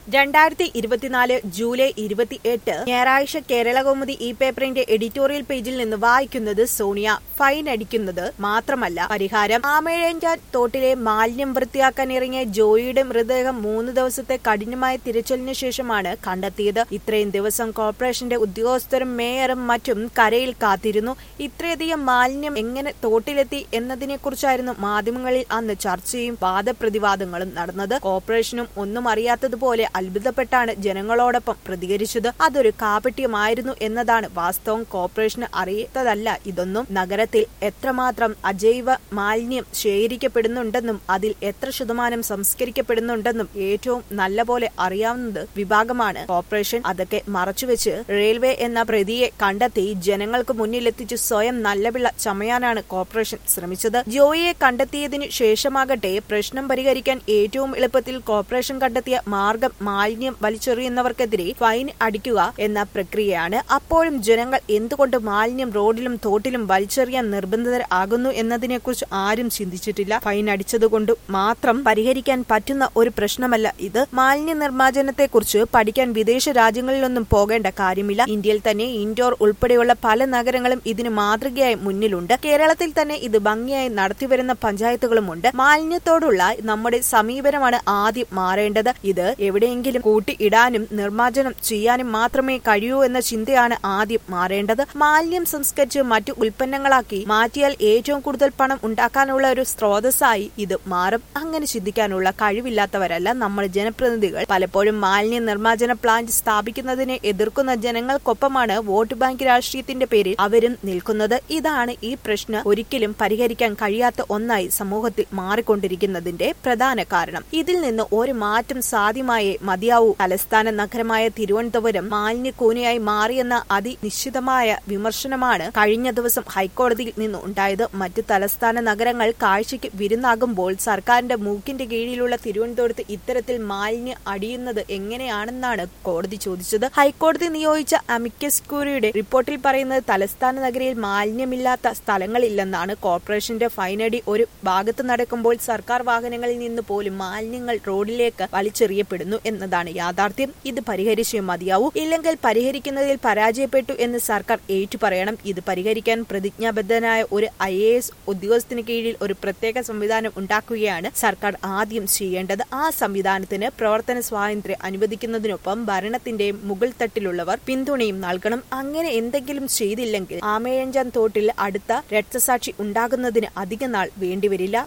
രണ്ടായിരത്തി ഇരുപത്തിനാല് ജൂലൈ ഇരുപത്തിയെട്ട് ഞായറാഴ്ച കേരളകൗമുദി ഈ പേപ്പറിന്റെ എഡിറ്റോറിയൽ പേജിൽ നിന്ന് വായിക്കുന്നത് സോണിയ ഫൈൻ അടിക്കുന്നത് മാത്രമല്ല പരിഹാരം ആമേഴഞ്ചാൻ തോട്ടിലെ മാലിന്യം വൃത്തിയാക്കാൻ ഇറങ്ങിയ ജോയിയുടെ മൃതദേഹം മൂന്ന് ദിവസത്തെ കഠിനമായ തിരച്ചിലിന് ശേഷമാണ് കണ്ടെത്തിയത് ഇത്രയും ദിവസം കോർപ്പറേഷന്റെ ഉദ്യോഗസ്ഥരും മേയറും മറ്റും കരയിൽ കാത്തിരുന്നു ഇത്രയധികം മാലിന്യം എങ്ങനെ തോട്ടിലെത്തി എന്നതിനെക്കുറിച്ചായിരുന്നു മാധ്യമങ്ങളിൽ അന്ന് ചർച്ചയും വാദപ്രതിവാദങ്ങളും നടന്നത് കോർപ്പറേഷനും ഒന്നും അറിയാത്തതുപോലെ അത്ഭുതപ്പെട്ടാണ് ജനങ്ങളോടൊപ്പം പ്രതികരിച്ചത് അതൊരു കാപട്യമായിരുന്നു എന്നതാണ് വാസ്തവം കോർപ്പറേഷന് അറിയാത്തതല്ല ഇതൊന്നും നഗരത്തിൽ എത്രമാത്രം അജൈവ മാലിന്യം ശേഖരിക്കപ്പെടുന്നുണ്ടെന്നും അതിൽ എത്ര ശതമാനം സംസ്കരിക്കപ്പെടുന്നുണ്ടെന്നും ഏറ്റവും നല്ലപോലെ അറിയാവുന്നത് വിഭാഗമാണ് കോർപ്പറേഷൻ അതൊക്കെ മറച്ചുവെച്ച് റെയിൽവേ എന്ന പ്രതിയെ കണ്ടെത്തി ജനങ്ങൾക്ക് മുന്നിലെത്തിച്ച് സ്വയം നല്ലപിള്ള ചമയാനാണ് കോർപ്പറേഷൻ ശ്രമിച്ചത് ജോയിയെ കണ്ടെത്തിയതിനു ശേഷമാകട്ടെ പ്രശ്നം പരിഹരിക്കാൻ ഏറ്റവും എളുപ്പത്തിൽ കോർപ്പറേഷൻ കണ്ടെത്തിയ മാർഗം മാലിന്യം വലിച്ചെറിയുന്നവർക്കെതിരെ ഫൈൻ അടിക്കുക എന്ന പ്രക്രിയയാണ് അപ്പോഴും ജനങ്ങൾ എന്തുകൊണ്ട് മാലിന്യം റോഡിലും തോട്ടിലും വലിച്ചെറിയാൻ നിർബന്ധിതരാകുന്നു എന്നതിനെക്കുറിച്ച് ആരും ചിന്തിച്ചിട്ടില്ല ഫൈൻ അടിച്ചതുകൊണ്ട് മാത്രം പരിഹരിക്കാൻ പറ്റുന്ന ഒരു പ്രശ്നമല്ല ഇത് മാലിന്യ നിർമ്മാർജ്ജനത്തെക്കുറിച്ച് പഠിക്കാൻ വിദേശ രാജ്യങ്ങളിലൊന്നും പോകേണ്ട കാര്യമില്ല ഇന്ത്യയിൽ തന്നെ ഇൻഡോർ ഉൾപ്പെടെയുള്ള പല നഗരങ്ങളും ഇതിന് മാതൃകയായി മുന്നിലുണ്ട് കേരളത്തിൽ തന്നെ ഇത് ഭംഗിയായി നടത്തിവരുന്ന പഞ്ചായത്തുകളുമുണ്ട് മാലിന്യത്തോടുള്ള നമ്മുടെ സമീപനമാണ് ആദ്യം മാറേണ്ടത് ഇത് എവിടെയെങ്കിലും കൂട്ടിയിടാനും നിർമ്മാർജ്ജനം ചെയ്യാനും മാത്രമേ കഴിയൂ എന്ന ചിന്തയാണ് ആദ്യം മാറേണ്ടത് മാലിന്യം സംസ്കരിച്ച് മറ്റു ഉൽപ്പന്നങ്ങളാക്കി മാറ്റിയാൽ ഏറ്റവും കൂടുതൽ പണം ഉണ്ടാക്കാനുള്ള ഒരു സ്രോതസ്സായി ഇത് മാറും അങ്ങനെ ചിന്തിക്കാനുള്ള കഴിവില്ലാത്തവരല്ല നമ്മൾ ജനപ്രതിനിധികൾ പലപ്പോഴും മാലിന്യ നിർമ്മാർജ്ജന പ്ലാന്റ് സ്ഥാപിക്കുന്നതിനെ എതിർക്കുന്ന ജനങ്ങൾക്കൊപ്പമാണ് വോട്ട് ബാങ്ക് രാഷ്ട്രീയത്തിന്റെ പേരിൽ അവരും നിൽക്കുന്നത് ഇതാണ് ഈ പ്രശ്നം ഒരിക്കലും പരിഹരിക്കാൻ കഴിയാത്ത ഒന്നായി സമൂഹത്തിൽ മാറിക്കൊണ്ടിരിക്കുന്നതിന്റെ പ്രധാന കാരണം ഇതിൽ നിന്ന് ഒരു മാറ്റം സാധ്യമായേ മതിയാവൂ തലസ്ഥാന നഗരമായ തിരുവനന്തപുരം മാലിന്യക്കൂനയായി മാറിയെന്ന അതിനിശ്ചിതമായ വിമർശനമാണ് കഴിഞ്ഞ ദിവസം ഹൈക്കോടതിയിൽ നിന്ന് ഉണ്ടായത് മറ്റു തലസ്ഥാന നഗരങ്ങൾ കാഴ്ചയ്ക്ക് വിരുന്നാകുമ്പോൾ സർക്കാരിന്റെ മൂക്കിന്റെ കീഴിലുള്ള തിരുവനന്തപുരത്ത് ഇത്തരത്തിൽ മാലിന്യം അടിയുന്നത് എങ്ങനെയാണെന്നാണ് കോടതി ചോദിച്ചത് ഹൈക്കോടതി നിയോഗിച്ച അമിക്കസ് ക്യൂറിയുടെ റിപ്പോർട്ടിൽ പറയുന്നത് തലസ്ഥാന നഗരിയിൽ മാലിന്യമില്ലാത്ത സ്ഥലങ്ങളില്ലെന്നാണ് കോർപ്പറേഷന്റെ ഫൈനടി ഒരു ഭാഗത്ത് നടക്കുമ്പോൾ സർക്കാർ വാഹനങ്ങളിൽ നിന്ന് പോലും മാലിന്യങ്ങൾ റോഡിലേക്ക് വലിച്ചെറിയപ്പെടുന്നു എന്നതാണ് യാഥാർത്ഥ്യം ഇത് പരിഹരിച്ചേ മതിയാവൂ ഇല്ലെങ്കിൽ പരിഹരിക്കുന്നതിൽ പരാജയപ്പെട്ടു എന്ന് സർക്കാർ ഏറ്റുപറയണം ഇത് പരിഹരിക്കാൻ പ്രതിജ്ഞാബദ്ധനായ ഒരു ഐ എ എസ് ഉദ്യോഗസ്ഥന് കീഴിൽ ഒരു പ്രത്യേക സംവിധാനം ഉണ്ടാക്കുകയാണ് സർക്കാർ ആദ്യം ചെയ്യേണ്ടത് ആ സംവിധാനത്തിന് പ്രവർത്തന സ്വാതന്ത്ര്യം അനുവദിക്കുന്നതിനൊപ്പം ഭരണത്തിന്റെ മുകൾ തട്ടിലുള്ളവർ പിന്തുണയും നൽകണം അങ്ങനെ എന്തെങ്കിലും ചെയ്തില്ലെങ്കിൽ ആമേഴഞ്ചാൻ തോട്ടിൽ അടുത്ത രക്തസാക്ഷി ഉണ്ടാകുന്നതിന് അധിക നാൾ വേണ്ടിവരില്ല